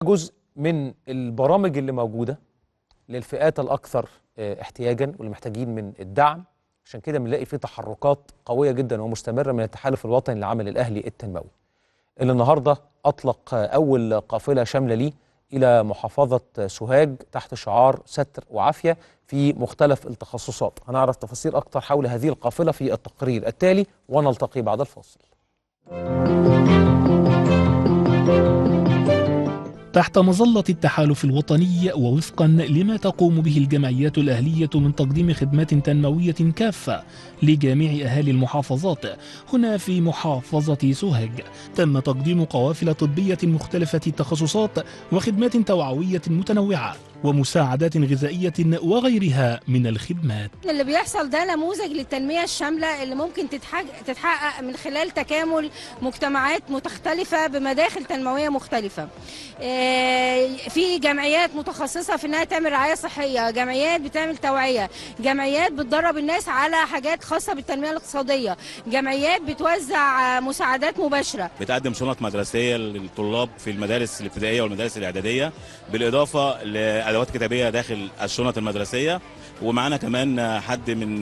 جزء من البرامج اللي موجودة للفئات الأكثر آه، احتياجا واللي محتاجين من الدعم عشان كده بنلاقي في تحركات قوية جدا ومستمرة من التحالف الوطني للعمل الأهلي التنموي اللي النهاردة أطلق آه، أول قافلة شاملة ليه إلى محافظة آه، سوهاج تحت شعار ستر وعافية في مختلف التخصصات هنعرف تفاصيل أكتر حول هذه القافلة في التقرير التالي ونلتقي بعد الفاصل تحت مظلة التحالف الوطني ووفقا لما تقوم به الجمعيات الأهلية من تقديم خدمات تنموية كافة لجميع أهالي المحافظات هنا في محافظة سوهاج تم تقديم قوافل طبية مختلفة التخصصات وخدمات توعوية متنوعة ومساعدات غذائية وغيرها من الخدمات اللي بيحصل ده نموذج للتنمية الشاملة اللي ممكن تتحق- تتحقق من خلال تكامل مجتمعات مختلفة بمداخل تنموية مختلفة آه، في جمعيات متخصصة في انها تعمل رعاية صحية جمعيات بتعمل توعية جمعيات بتدرب الناس على حاجات خاصة بالتنمية الاقتصادية جمعيات بتوزع آه، مساعدات مباشرة بتقدم شنط مدرسيه للطلاب في المدارس الابتدائيه والمدارس الاعداديه بالاضافه لادوات كتابيه داخل الشنط المدرسيه ومعانا كمان حد من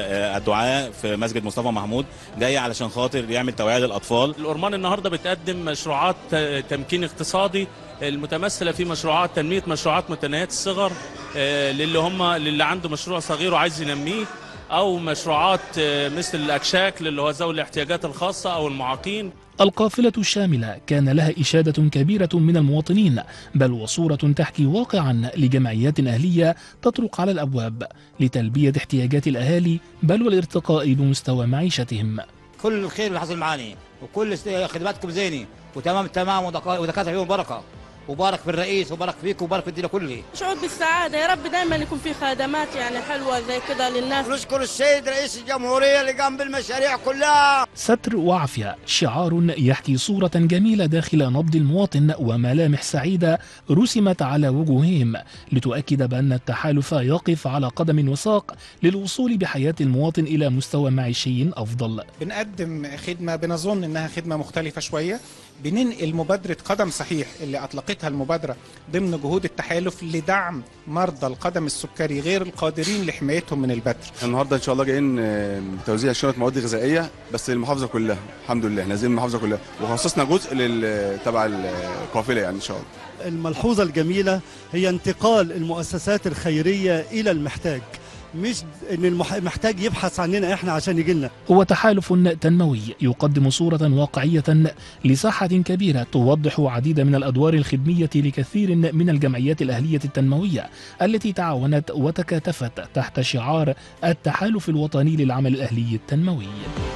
الدعاة في مسجد مصطفى محمود جاي علشان خاطر يعمل توعيه للاطفال الأورمان النهارده بتقدم مشروعات ت- تمكين اقتصادي المتمثله في مشروعات تنميه مشروعات متناهيه الصغر آه، للي هم للي عنده مشروع صغير وعايز ينميه او مشروعات آه، مثل الاكشاك للي هو ذوي الاحتياجات الخاصه او المعاقين القافلة الشاملة كان لها إشادة كبيرة من المواطنين بل وصورة تحكي واقعا لجمعيات أهلية تطرق على الأبواب لتلبية احتياجات الأهالي بل والارتقاء بمستوى معيشتهم كل الخير اللي حصل معاني وكل است- خدماتكم زيني وتمام التمام ودكا- ودكاتره فيهم بركه وبارك في الرئيس وبارك فيك وبارك في الدنيا كله شعور بالسعادة يا رب دايما يكون في خدمات يعني حلوة زي كده للناس نشكر السيد رئيس الجمهورية اللي قام بالمشاريع كلها ستر وعافية شعار يحكي صورة جميلة داخل نبض المواطن وملامح سعيدة رسمت على وجوههم لتؤكد بأن التحالف يقف على قدم وساق للوصول بحياة المواطن إلى مستوى معيشي أفضل بنقدم خدمة بنظن إنها خدمة مختلفة شوية بننقل مبادرة قدم صحيح اللي أطلقتها المبادرة ضمن جهود التحالف لدعم مرضى القدم السكري غير القادرين لحمايتهم من البتر النهارده ان شاء الله جايين آه، بتوزيع شنط مواد غذائيه بس للمحافظه كلها الحمد لله نازلين المحافظه كلها وخصصنا جزء لل تبع القافله يعني ان شاء الله الملحوظة الجميلة هي انتقال المؤسسات الخيرية إلى المحتاج مش ان المحتاج يبحث عننا احنا عشان يجي لنا هو تحالف تنموي يقدم صورة واقعية لساحة كبيرة توضح عديد من الأدوار الخدمية لكثير من الجمعيات الأهلية التنموية التي تعاونت وتكاتفت تحت شعار التحالف الوطني للعمل الأهلي التنموي